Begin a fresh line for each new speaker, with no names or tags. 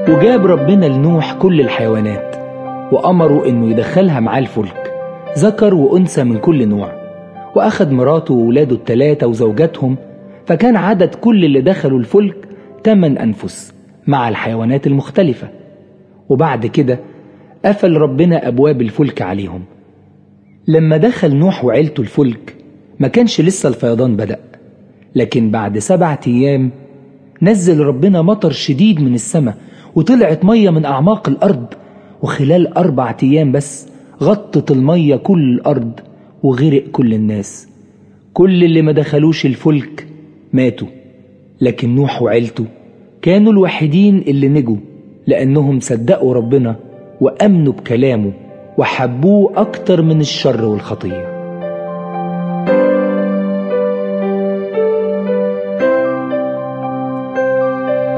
وجاب ربنا لنوح كل الحيوانات وأمره إنه يدخلها معاه الفلك ذكر وأنثى من كل نوع وأخد مراته وولاده التلاتة وزوجاتهم فكان عدد كل اللي دخلوا الفلك تمن أنفس مع الحيوانات المختلفة وبعد كده قفل ربنا أبواب الفلك عليهم لما دخل نوح وعيلته الفلك ما كانش لسه الفيضان بدأ لكن بعد سبعة أيام نزل ربنا مطر شديد من السماء وطلعت مية من أعماق الأرض وخلال أربعة أيام بس غطت المية كل الأرض وغرق كل الناس كل اللي ما دخلوش الفلك ماتوا لكن نوح وعيلته كانوا الوحيدين اللي نجوا لأنهم صدقوا ربنا وأمنوا بكلامه وحبوه أكتر من الشر والخطيه